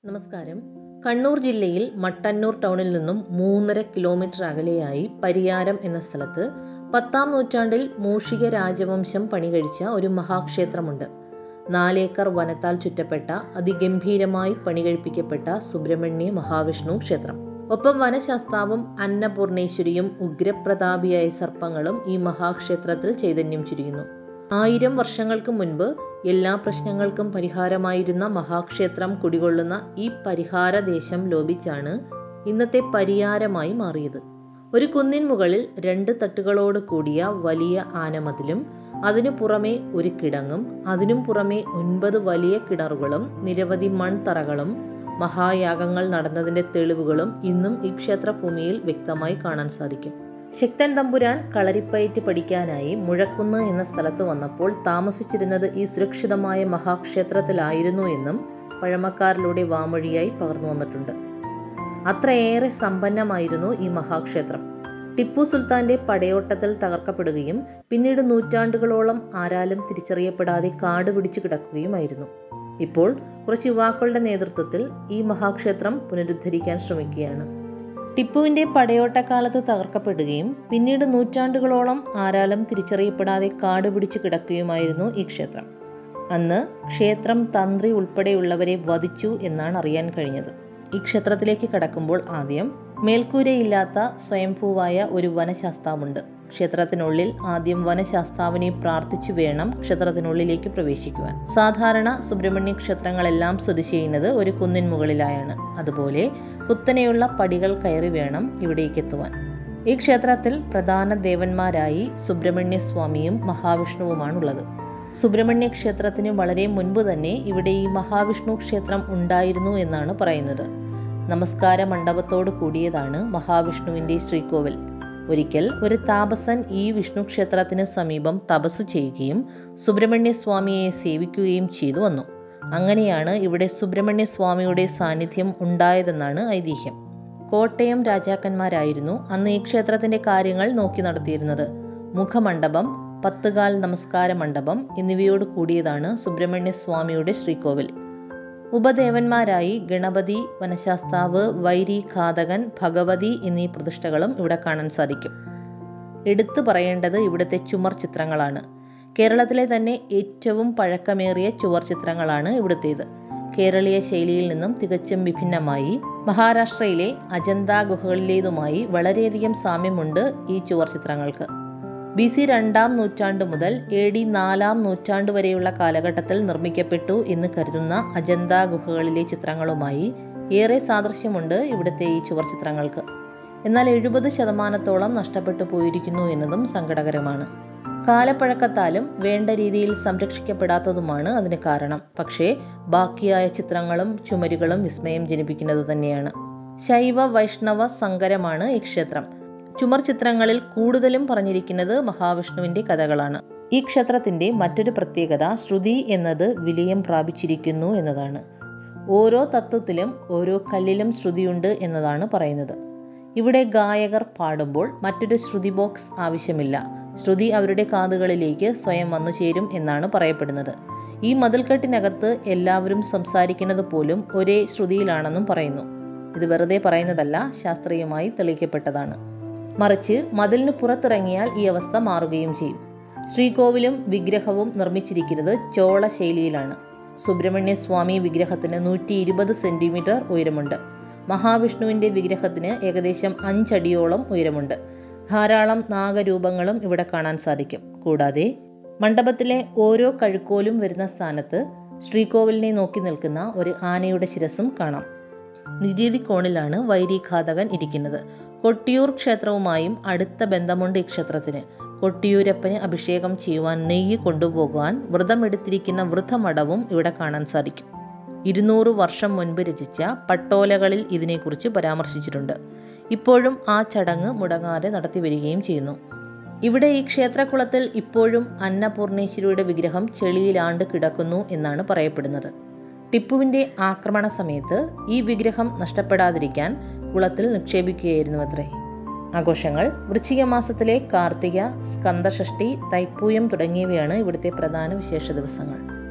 നമസ്കാരം കണ്ണൂർ ജില്ലയിൽ മട്ടന്നൂർ ടൗണിൽ നിന്നും മൂന്നര കിലോമീറ്റർ അകലെയായി പരിയാരം എന്ന സ്ഥലത്ത് പത്താം നൂറ്റാണ്ടിൽ മൂഷിക രാജവംശം പണികഴിച്ച ഒരു മഹാക്ഷേത്രമുണ്ട് നാലേക്കർ വനത്താൽ ചുറ്റപ്പെട്ട അതിഗംഭീരമായി പണികഴിപ്പിക്കപ്പെട്ട സുബ്രഹ്മണ്യ മഹാവിഷ്ണു ക്ഷേത്രം ഒപ്പം വനശാസ്താവും അന്നപൂർണേശ്വരിയും ഉഗ്രപ്രതാപിയായ സർപ്പങ്ങളും ഈ മഹാക്ഷേത്രത്തിൽ ചൈതന്യം ചുരിയുന്നു ആയിരം വർഷങ്ങൾക്ക് മുൻപ് എല്ലാ പ്രശ്നങ്ങൾക്കും പരിഹാരമായിരുന്ന മഹാക്ഷേത്രം കുടികൊള്ളുന്ന ഈ പരിഹാരദേശം ലോപിച്ചാണ് ഇന്നത്തെ പരിയാരമായി മാറിയത് ഒരു കുന്നിൻ മുകളിൽ രണ്ട് തട്ടുകളോട് കൂടിയ വലിയ ആനമതിലും അതിനു പുറമെ ഒരു കിടങ്ങും അതിനും പുറമെ ഒൻപത് വലിയ കിണറുകളും നിരവധി മൺതറകളും മഹായാഗങ്ങൾ നടന്നതിന്റെ തെളിവുകളും ഇന്നും ഈ ക്ഷേത്രഭൂമിയിൽ വ്യക്തമായി കാണാൻ സാധിക്കും ശക്തൻ തമ്പുരാൻ കളരിപ്പയറ്റ് പഠിക്കാനായി മുഴക്കുന്ന് എന്ന സ്ഥലത്ത് വന്നപ്പോൾ താമസിച്ചിരുന്നത് ഈ സുരക്ഷിതമായ മഹാക്ഷേത്രത്തിലായിരുന്നു എന്നും പഴമക്കാരിലൂടെ വാമൊഴിയായി പകർന്നു വന്നിട്ടുണ്ട് അത്രയേറെ സമ്പന്നമായിരുന്നു ഈ മഹാക്ഷേത്രം ടിപ്പു സുൽത്താന്റെ പടയോട്ടത്തിൽ തകർക്കപ്പെടുകയും പിന്നീട് നൂറ്റാണ്ടുകളോളം ആരാലും തിരിച്ചറിയപ്പെടാതെ കാട് പിടിച്ചു കിടക്കുകയുമായിരുന്നു ഇപ്പോൾ കുറച്ച് യുവാക്കളുടെ നേതൃത്വത്തിൽ ഈ മഹാക്ഷേത്രം പുനരുദ്ധരിക്കാൻ ശ്രമിക്കുകയാണ് ടിപ്പുവിന്റെ പടയോട്ടക്കാലത്ത് തകർക്കപ്പെടുകയും പിന്നീട് നൂറ്റാണ്ടുകളോളം ആരാലും തിരിച്ചറിയപ്പെടാതെ കാട് പിടിച്ചു കിടക്കുകയുമായിരുന്നു ഈ ക്ഷേത്രം അന്ന് ക്ഷേത്രം തന്ത്രി ഉൾപ്പെടെയുള്ളവരെ വധിച്ചു എന്നാണ് അറിയാൻ കഴിഞ്ഞത് ഈ ക്ഷേത്രത്തിലേക്ക് കടക്കുമ്പോൾ ആദ്യം മേൽക്കൂരയില്ലാത്ത സ്വയംഭൂവായ ഒരു വനശാസ്താവുണ്ട് ക്ഷേത്രത്തിനുള്ളിൽ ആദ്യം വനശാസ്താവിനെ പ്രാർത്ഥിച്ചു വേണം ക്ഷേത്രത്തിനുള്ളിലേക്ക് പ്രവേശിക്കുവാൻ സാധാരണ സുബ്രഹ്മണ്യ ക്ഷേത്രങ്ങളെല്ലാം സ്ഥിതി ചെയ്യുന്നത് ഒരു കുന്നിൻ മുകളിലായാണ് അതുപോലെ കുത്തനെയുള്ള പടികൾ കയറി വേണം ഇവിടേക്ക് എത്തുവാൻ ഈ ക്ഷേത്രത്തിൽ പ്രധാന ദേവന്മാരായി സുബ്രഹ്മണ്യ സ്വാമിയും മഹാവിഷ്ണുവുമാണുള്ളത് സുബ്രഹ്മണ്യ ക്ഷേത്രത്തിന് വളരെ മുൻപ് തന്നെ ഇവിടെ ഈ മഹാവിഷ്ണു ക്ഷേത്രം ഉണ്ടായിരുന്നു എന്നാണ് പറയുന്നത് നമസ്കാര മണ്ഡപത്തോട് കൂടിയതാണ് മഹാവിഷ്ണുവിൻ്റെ ശ്രീകോവിൽ ഒരിക്കൽ ഒരു താപസൻ ഈ വിഷ്ണു ക്ഷേത്രത്തിന് സമീപം തപസ് ചെയ്യുകയും സുബ്രഹ്മണ്യ സ്വാമിയെ സേവിക്കുകയും ചെയ്തു വന്നു അങ്ങനെയാണ് ഇവിടെ സുബ്രഹ്മണ്യ സ്വാമിയുടെ സാന്നിധ്യം ഉണ്ടായതെന്നാണ് ഐതിഹ്യം കോട്ടയം രാജാക്കന്മാരായിരുന്നു അന്ന് ഈ ക്ഷേത്രത്തിന്റെ കാര്യങ്ങൾ നോക്കി നടത്തിയിരുന്നത് മുഖമണ്ഡപം പത്തുകാൽ നമസ്കാര മണ്ഡപം എന്നിവയോട് കൂടിയതാണ് സുബ്രഹ്മണ്യ സ്വാമിയുടെ ശ്രീകോവിൽ ഉപദേവന്മാരായി ഗണപതി വനശാസ്താവ് വൈരി ഘാതകൻ ഭഗവതി എന്നീ പ്രതിഷ്ഠകളും ഇവിടെ കാണാൻ സാധിക്കും എടുത്തു പറയേണ്ടത് ഇവിടുത്തെ ചുമർ ചിത്രങ്ങളാണ് കേരളത്തിലെ തന്നെ ഏറ്റവും പഴക്കമേറിയ ചുവർ ചിത്രങ്ങളാണ് ഇവിടുത്തേത് കേരളീയ ശൈലിയിൽ നിന്നും തികച്ചും വിഭിന്നമായി മഹാരാഷ്ട്രയിലെ അജന്ത ഗുഹകളിലേതുമായി വളരെയധികം സാമ്യമുണ്ട് ഈ ചുവർ ചിത്രങ്ങൾക്ക് ബി സി രണ്ടാം നൂറ്റാണ്ട് മുതൽ എ ഡി നാലാം നൂറ്റാണ്ട് വരെയുള്ള കാലഘട്ടത്തിൽ നിർമ്മിക്കപ്പെട്ടു എന്ന് കരുതുന്ന അജന്ത ഗുഹകളിലെ ചിത്രങ്ങളുമായി ഏറെ സാദൃശ്യമുണ്ട് ഇവിടുത്തെ ഈ ചുവർ ചിത്രങ്ങൾക്ക് എന്നാൽ എഴുപത് ശതമാനത്തോളം നഷ്ടപ്പെട്ടു പോയിരിക്കുന്നു എന്നതും സങ്കടകരമാണ് കാലപ്പഴക്കത്താലും വേണ്ട രീതിയിൽ സംരക്ഷിക്കപ്പെടാത്തതുമാണ് അതിന് കാരണം പക്ഷേ ബാക്കിയായ ചിത്രങ്ങളും ചുമരുകളും വിസ്മയം ജനിപ്പിക്കുന്നത് തന്നെയാണ് ശൈവ വൈഷ്ണവ സങ്കരമാണ് ഈ ക്ഷേത്രം ചുമർ ചിത്രങ്ങളിൽ കൂടുതലും പറഞ്ഞിരിക്കുന്നത് മഹാവിഷ്ണുവിന്റെ കഥകളാണ് ഈ ക്ഷേത്രത്തിന്റെ മറ്റൊരു പ്രത്യേകത ശ്രുതി എന്നത് വിലയം പ്രാപിച്ചിരിക്കുന്നു എന്നതാണ് ഓരോ തത്വത്തിലും ഓരോ കല്ലിലും ശ്രുതിയുണ്ട് എന്നതാണ് പറയുന്നത് ഇവിടെ ഗായകർ പാടുമ്പോൾ മറ്റൊരു ശ്രുതി ബോക്സ് ആവശ്യമില്ല ശ്രുതി അവരുടെ കാതുകളിലേക്ക് സ്വയം വന്നു ചേരും എന്നാണ് പറയപ്പെടുന്നത് ഈ മതിൽക്കെട്ടിനകത്ത് എല്ലാവരും സംസാരിക്കുന്നത് പോലും ഒരേ ശ്രുതിയിലാണെന്നും പറയുന്നു ഇത് വെറുതെ പറയുന്നതല്ല ശാസ്ത്രീയമായി തെളിയിക്കപ്പെട്ടതാണ് മറിച്ച് മതിലിന് പുറത്തിറങ്ങിയാൽ ഈ അവസ്ഥ മാറുകയും ചെയ്യും ശ്രീകോവിലും വിഗ്രഹവും നിർമ്മിച്ചിരിക്കുന്നത് ചോള ശൈലിയിലാണ് സുബ്രഹ്മണ്യ സ്വാമി വിഗ്രഹത്തിന് നൂറ്റി ഇരുപത് സെൻറ്റിമീറ്റർ ഉയരമുണ്ട് മഹാവിഷ്ണുവിൻ്റെ വിഗ്രഹത്തിന് ഏകദേശം അഞ്ചടിയോളം ഉയരമുണ്ട് ധാരാളം നാഗരൂപങ്ങളും ഇവിടെ കാണാൻ സാധിക്കും കൂടാതെ മണ്ഡപത്തിലെ ഓരോ കഴുക്കോലും വരുന്ന സ്ഥാനത്ത് ശ്രീകോവിലിനെ നോക്കി നിൽക്കുന്ന ഒരു ആനയുടെ ശിരസും കാണാം നിരീതി കോണിലാണ് വൈരിഘാതകൻ ഇരിക്കുന്നത് കൊട്ടിയൂർ ക്ഷേത്രവുമായും അടുത്ത ബന്ധമുണ്ട് ഈ ക്ഷേത്രത്തിന് കൊട്ടിയൂരപ്പന് അഭിഷേകം ചെയ്യുവാൻ നെയ്യ് കൊണ്ടുപോകുവാൻ വ്രതമെടുത്തിരിക്കുന്ന വൃദ്ധമഠവും ഇവിടെ കാണാൻ സാധിക്കും ഇരുന്നൂറ് വർഷം മുൻപ് രചിച്ച പട്ടോലകളിൽ ഇതിനെക്കുറിച്ച് പരാമർശിച്ചിട്ടുണ്ട് ഇപ്പോഴും ആ ചടങ്ങ് മുടങ്ങാതെ നടത്തി വരികയും ചെയ്യുന്നു ഇവിടെ ഈ ക്ഷേത്രക്കുളത്തിൽ ഇപ്പോഴും അന്നപൂർണേശ്വരിയുടെ വിഗ്രഹം ചെളിയിലാണ്ട് കിടക്കുന്നു എന്നാണ് പറയപ്പെടുന്നത് ടിപ്പുവിൻ്റെ ആക്രമണ സമയത്ത് ഈ വിഗ്രഹം നഷ്ടപ്പെടാതിരിക്കാൻ കുളത്തിൽ നിക്ഷേപിക്കുകയായിരുന്നു അത്രേ ആഘോഷങ്ങൾ വൃശ്ചിക മാസത്തിലെ കാർത്തിക സ്കന്ദഷഷ്ടി തൈപ്പൂയം തുടങ്ങിയവയാണ് ഇവിടുത്തെ പ്രധാന വിശേഷ ദിവസങ്ങൾ